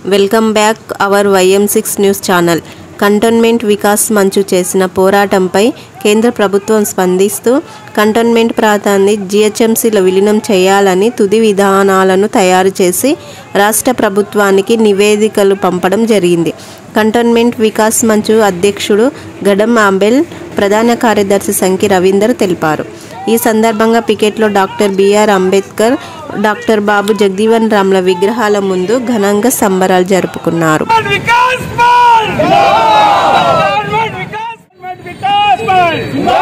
welcome back our Y M six news channel cantonment Vikas Manch చేసిన పోరాటంపై కేంద్ర ప్రభుత్వం స్పందిస్తూ కంటోన్మెంట్ ప్రాంతాన్ని జిహెచ్ఎంసీలో విలీనం చేయాలని తుది విధానాలను తయారు చేసి రాష్ట్ర ప్రభుత్వానికి నివేదికలు పంపడం జరిగింది కంటోన్మెంట్ వికాస్ మంచు అధ్యక్షుడు గడం అంబెల్ ప్రధాన కార్యదర్శి సంకి రవీందర్ తెలిపారు ఈ సందర్భంగా పికెట్లో doctor B R Ambedkar doctor Babu Jagjivan రామ్ల విగ్రహాల ముందు ఘనంగా సంబరాలు జరుపుకున్నారు विकास बल गवर्नमेंट विकास गवर्नमेंट विकास बल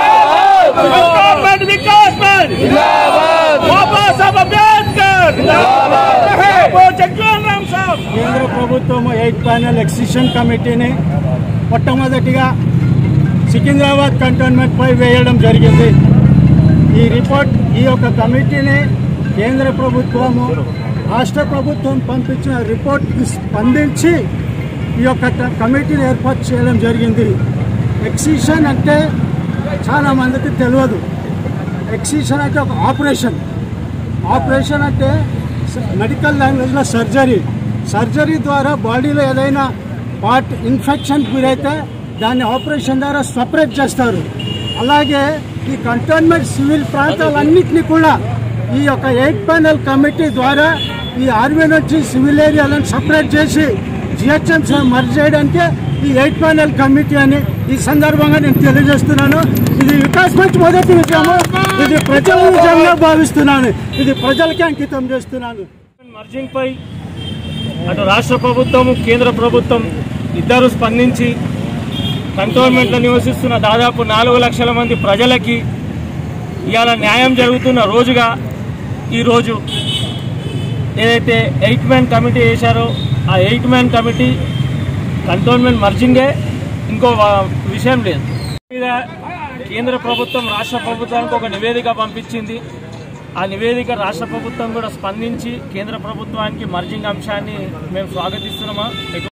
गवर्नमेंट विकास बल बाबा साहब अम्बेडकर बाबू जगजीवन राम साहब కేంద్ర ప్రభుత్వం ఎయిట్ ప్యానెల్ ఎక్సిషన్ కమిటీని మొట్టమొదటిగా సికింద్రాబాద్ కంటోన్మెంట్ పై వేయడం జరిగింది ఈ రిపోర్ట్ ఈ యొక్క కమిటీని కేంద్ర ప్రభుత్వము రాష్ట్ర ప్రభుత్వం పంపించిన రిపోర్ట్కి స్పందించి ఈ యొక్క ట- కమిటీని ఏర్పాటు చేయడం జరిగింది ఎక్సిషన్ అంటే చాలా మందికి తెలియదు ఎక్సిషన్ అంటే ఒక ఆపరేషన్ ఆపరేషన్ అంటే స- మెడికల్ లాంగ్వేజ్లో సర్జరీ సర్జరీ ద్వారా బాడీలో ఏదైనా పార్ట్ ఇన్ఫెక్షన్ గురైతే దాన్ని ఆపరేషన్ ద్వారా సపరేట్ చేస్తారు అలాగే ఈ కంటోన్మెంట్ సివిల్ ప్రాంతాలన్నింటినీ కూడా ఈ యొక్క ఎయిట్ ప్యానెల్ కమిటీ ద్వారా ఈ ఆర్మీ నుంచి సివిల్ ఏరియాలను సపరేట్ చేసి జిహెచ్ఎంసీ మర్జ్ చేయడానికి ఈ ఎయిట్ ప్యానెల్ కమిటీ అని ఈ సందర్భంగా నేను తెలియజేస్తున్నాను ఇది వికాస్ మంచి మొదటి విజయము ఇది ప్రజల విజయంగా భావిస్తున్నాను ఇది ప్రజలకే అంకితం చేస్తున్నాను మర్జింగ్ పై అటు రాష్ట్ర ప్రభుత్వం కేంద్ర ప్రభుత్వం ఇద్దరు స్పందించి కంటోన్మెంట్లో నివసిస్తున్న దాదాపు నాలుగు లక్షల మంది ప్రజలకి ఇవాళ న్యాయం జరుగుతున్న రోజుగా ఈరోజు ఏదైతే ఎయిట్ మ్యాన్ కమిటీ వేశారో ఆ ఎయిట్ మ్యాన్ కమిటీ కంటోన్మెంట్ మర్జింగే ఇంకో వా- విషయం లేదు మీద కేంద్ర ప్రభుత్వం రాష్ట్ర ప్రభుత్వానికి ఒక నివేదిక పంపించింది ఆ నివేదిక రాష్ట్ర ప్రభుత్వం కూడా స్పందించి కేంద్ర ప్రభుత్వానికి మర్జింగ్ అంశాన్ని మేము స్వాగతిస్తున్నామా